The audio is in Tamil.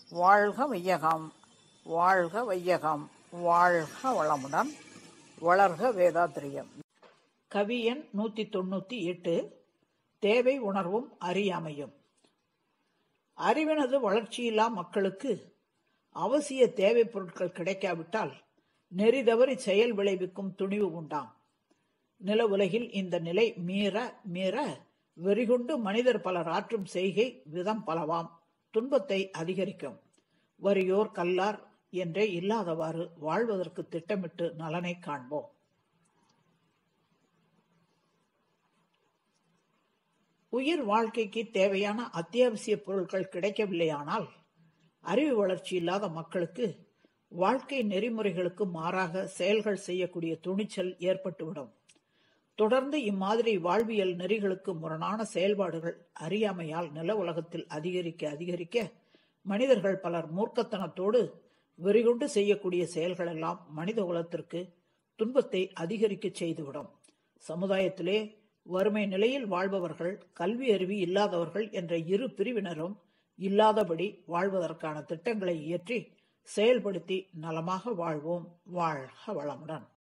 வாழ்க வையகம் வாழ்க வையகம் வாழ்க வளமுடன் வளர்க வேதாத்திரியம் கவி எண் நூத்தி தொண்ணூத்தி எட்டு தேவை உணர்வும் அறியாமையும் அறிவினது வளர்ச்சியில்லா மக்களுக்கு அவசிய தேவைப் பொருட்கள் கிடைக்காவிட்டால் நெறி தவறி செயல் விளைவிக்கும் துணிவு உண்டாம் நில உலகில் இந்த நிலை மீற மீற வெறிகொண்டு மனிதர் பலர் ஆற்றும் செய்கை விதம் பலவாம் துன்பத்தை அதிகரிக்கும் வறியோர் கல்லார் என்றே இல்லாதவாறு வாழ்வதற்கு திட்டமிட்டு நலனை காண்போம் உயிர் வாழ்க்கைக்கு தேவையான அத்தியாவசிய பொருட்கள் கிடைக்கவில்லையானால் அறிவு வளர்ச்சி இல்லாத மக்களுக்கு வாழ்க்கை நெறிமுறைகளுக்கு மாறாக செயல்கள் செய்யக்கூடிய துணிச்சல் ஏற்பட்டுவிடும் தொடர்ந்து இம்மாதிரி வாழ்வியல் நெறிகளுக்கு முரணான செயல்பாடுகள் அறியாமையால் நில உலகத்தில் அதிகரிக்க அதிகரிக்க மனிதர்கள் பலர் மூர்க்கத்தனத்தோடு வெறிகொண்டு செய்யக்கூடிய செயல்களெல்லாம் மனித குலத்திற்கு துன்பத்தை அதிகரிக்க செய்துவிடும் சமுதாயத்திலே வறுமை நிலையில் வாழ்பவர்கள் கல்வி அறிவு இல்லாதவர்கள் என்ற இரு பிரிவினரும் இல்லாதபடி வாழ்வதற்கான திட்டங்களை இயற்றி செயல்படுத்தி நலமாக வாழ்வோம் வாழ்க வளமுடன்